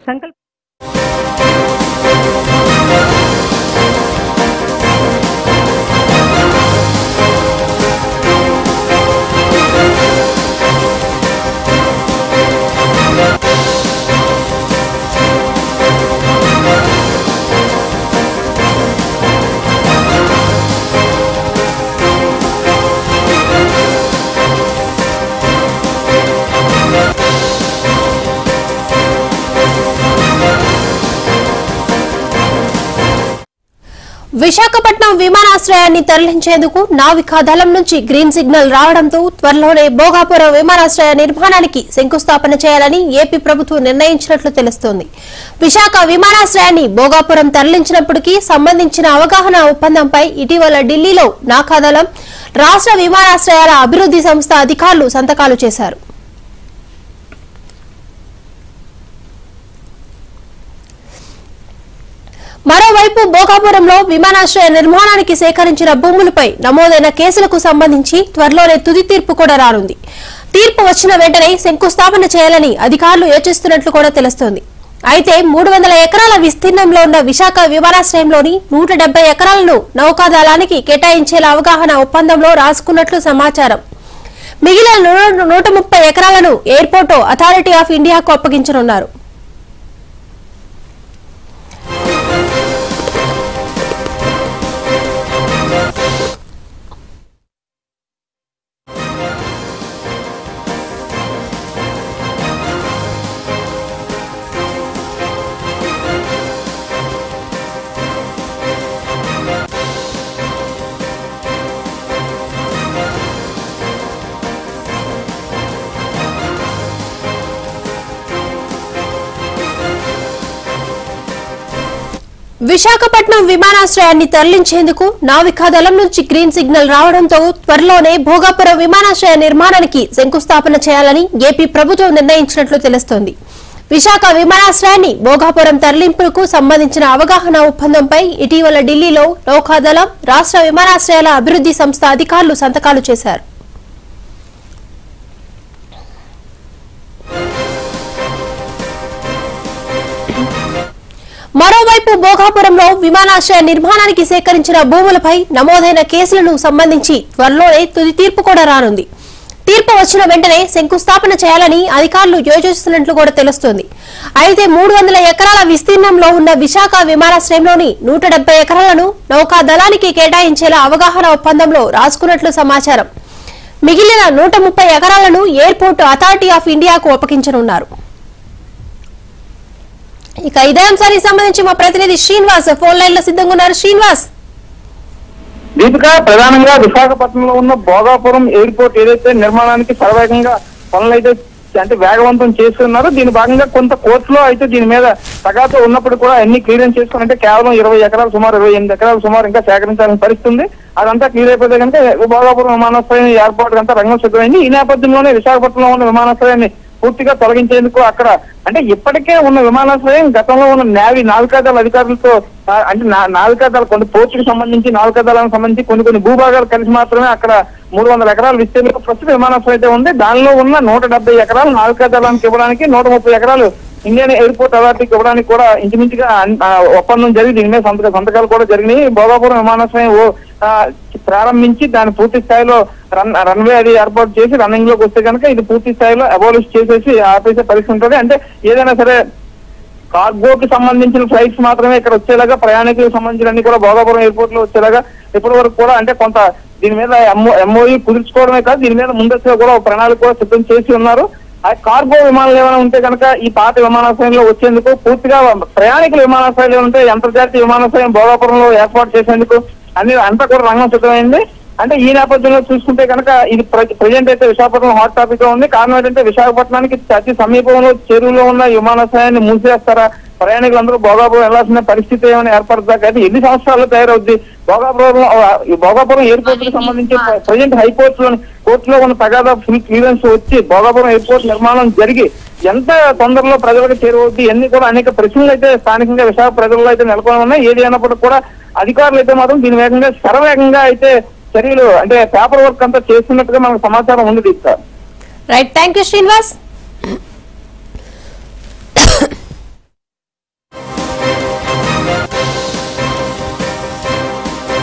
సంకల్ప విశాఖపట్నం విమానాశ్రయాన్ని తరలించేందుకు నావికా దళం నుంచి గ్రీన్ సిగ్నల్ రావడంతో త్వరలోనే భోగాపురం విమానాశ్రయ నిర్మాణానికి శంకుస్థాపన చేయాలని ఏపీ ప్రభుత్వం నిర్ణయించినట్లు తెలుస్తోంది విశాఖ విమానాశ్రయాన్ని భోగాపురం తరలించినప్పటికీ సంబంధించిన అవగాహన ఒప్పందంపై ఇటీవల ఢిల్లీలో నాకాదళం రాష్ట్ర విమానాశ్రయాల అభివృద్ధి సంస్థ అధికారులు సంతకాలు చేశారు మరోవైపు భోగాపురంలో విమానాశ్రయ నిర్మాణానికి సేకరించిన భూములపై నమోదైన కేసులకు సంబంధించి త్వరలోనే తుది తీర్పు కూడా రానుంది తీర్పు వచ్చిన వెంటనే శంకుస్థాపన చేయాలని అధికారులు యోచిస్తున్నట్లు కూడా తెలుస్తోంది అయితే మూడు వందల ఎకరాల విస్తీర్ణంలో ఉన్న విశాఖ విమానాశ్రయంలోని నూట డెబ్బై ఎకరాలను నౌకాదళానికి కేటాయించేలా అవగాహన ఒప్పందంలో రాసుకున్నట్లు సమాచారం మిగిలిన నూ- నూట ముప్పై ఎకరాలను ఎయిర్పోర్టు అథారిటీ ఆఫ్ ఇండియాకు అప్పగించనున్నారు విశాఖపట్నం విమానాశ్రయాన్ని తరలించేందుకు నావికా దళం నుంచి గ్రీన్ సిగ్నల్ రావడంతో త్వరలోనే భోగాపురం విమానాశ్రయ నిర్మాణానికి శంకుస్థాపన చేయాలని ఏపీ ప్రభుత్వం నిర్ణయించినట్లు తెలుస్తోంది విశాఖ విమానాశ్రయాన్ని భోగాపురం తరలింపులకు సంబంధించిన అవగాహన ఒప్పందంపై ఇటీవల ఢిల్లీలో నౌకాదళం రాష్ట్ర విమానాశ్రయాల అభివృద్ధి సంస్థ అధికారులు సంతకాలు చేశారు మరోవైపు భోగాపురంలో విమానాశ్రయ నిర్మాణానికి సేకరించిన భూములపై నమోదైన కేసులను సంబంధించి త్వరలోనే తుది తీర్పు కూడా రానుంది తీర్పు వచ్చిన వెంటనే శంకుస్థాపన చేయాలని అధికారులు యోచిస్తున్నట్లు కూడా తెలుస్తోంది అయితే మూడు వందల ఎకరాల విస్తీర్ణంలో ఉన్న విశాఖ విమానాశ్రయంలోని నూట డెబ్బై ఎకరాలను నౌకా దళానికి కేటాయించేలా అవగాహన ఒప్పందంలో రాసుకున్నట్లు సమాచారం మిగిలిన నూట ముప్పై ఎకరాలను ఎయిర్పోర్టు అథారిటీ ఆఫ్ ఇండియాకు అప్పగించనున్నారు ఇక ఇదే అంశానికి సంబంధించి మా ప్రతినిధి శ్రీనివాస్ ఫోన్ లైన్ లో సిద్ధంగా ఉన్నారు శ్రీనివాస్ దీపిక ప్రధానంగా విశాఖపట్నంలో ఉన్న భోగాపురం ఎయిర్పోర్ట్ ఏదైతే నిర్మాణానికి సర్వేగంగా పనులు అయితే అంటే వేగవంతం చేస్తున్నారు దీని భాగంగా కొంత కోర్టులో అయితే దీని మీద తగాతో ఉన్నప్పుడు కూడా అన్ని క్లియరెన్స్ చేసుకుని అంటే కేవలం ఇరవై ఎకరాలు సుమారు ఇరవై ఎనిమిది ఎకరాలు సుమారు ఇంకా సేకరించాల్సిన పరిస్థితి ఉంది అదంతా క్లియర్ అయిపోతే కనుక భోగాపురం విమానాశ్రయం ఏర్పాటు అంతా రంగం సిద్ధమైంది ఈ నేపథ్యంలోనే విశాఖపట్నంలో ఉన్న విమానాశ్రయాన్ని పూర్తిగా తొలగించేందుకు అక్కడ అంటే ఇప్పటికే ఉన్న విమానాశ్రయం గతంలో ఉన్న నేవీ నావికాదళ అధికారులతో ఆ, అంటే నా- నావికాదళ కొన్ని పోర్టుకు సంబంధించి నావికాదళానికి సంబంధించి కొన్ని కొన్ని భూభాగాలు కలిసి మాత్రమే అక్కడ మూడు వందల ఎకరాల విస్తీర్ణంలో ప్రస్తుత విమానాశ్రయం అయితే ఉంది దానిలో ఉన్న నూట డెబ్బై ఎకరాలు నావికాదళానికి ఇవ్వడానికి నూట ముప్పై ఎకరాలు ఇండియన్ ఎయిర్పోర్ట్ అథారిటీకి ఇవ్వడానికి కూడా ఇంచుమించుగా అన్- ఆ, ఒప్పందం జరిగి దీని మీద సంతక సంతకాలు కూడా జరిగినాయి భోగాపురం విమానాశ్రయం ఓ, ఆ, ప్రారంభించి దాన్ని పూర్తి స్థాయిలో రన్ రన్వే అది ఏర్పాటు చేసి రన్నింగ్ లోకి వస్తే కనుక ఇది పూర్తి స్థాయిలో అబాలిష్ చేసేసి ఆపేసే పరిస్థితి ఉంటుంది అంటే ఏదైనా సరే కార్గోకి సంబంధించిన ఫ్లైట్స్ మాత్రమే ఇక్కడ వచ్చేలాగా ప్రయాణికులకు సంబంధించిన అన్ని కూడా భోగాపురం ఎయిర్పోర్ట్ లో వచ్చేలాగా ఇప్పటి వరకు కూడా అంటే కొంత దీని మీద ఎంఓఈ కుదుర్చుకోవడమే కాదు దీని మీద ముందస్తుగా కూడా ఒక ప్రణాళిక కూడా సిద్ధం చేసి ఉన్నారు ఆ కార్గో విమానాలు ఏమైనా ఉంటే కనుక ఈ పాత విమానాశ్రయంలో వచ్చేందుకు పూర్తిగా ప్రయాణికుల విమానాశ్రయాలు ఏమైనా ఉంటే అంతర్జాతీయ విమానాశ్రయం భోగాపురంలో ఏర్పాటు చేసేందుకు అన్ని అంతా కూడా రంగం సిద్ధమైంది అంటే ఈ నేపథ్యంలో చూసుకుంటే కనుక ఇది ప్రజెంట్ అయితే విశాఖపట్నం హాట్ టాపిక్ గా ఉంది కారణం ఏంటంటే విశాఖపట్నానికి అతి సమీపంలో చెరువులో ఉన్న విమానాశ్రయాన్ని మూసేస్తారా ప్రయాణికులందరూ భోగాపురం వెళ్లాల్సిన పరిస్థితి ఏమైనా ఏర్పడుతుందా అయితే ఎన్ని సంవత్సరాలు తయారవుద్ది భోగాపురం ఆ, ఈ భోగాపురం ఎయిర్పోర్ట్ కి సంబంధించి ప్రజెంట్ హైకోర్టు లో కోర్టులో ఉన్న తగాదా ఫుల్ క్లియరెన్స్ వచ్చి భోగాపురం ఎయిర్పోర్ట్ నిర్మాణం జరిగి ఎంత తొందరలో ప్రజలకు చేరువవుద్ది ఇవన్నీ కూడా అనేక ప్రశ్నలు అయితే స్థానికంగా విశాఖ ప్రజల్లో అయితే నెలకొని ఉన్నాయి ఏది అయినప్పటికీ కూడా అధికారులు అయితే మాత్రం దీని వేగంగా శరవేగంగా అయితే చర్యలు అంటే పేపర్ వర్క్ అంతా చేస్తున్నట్టుగా మనకు సమాచారం ఉంది Deeksha right thank you Srinivas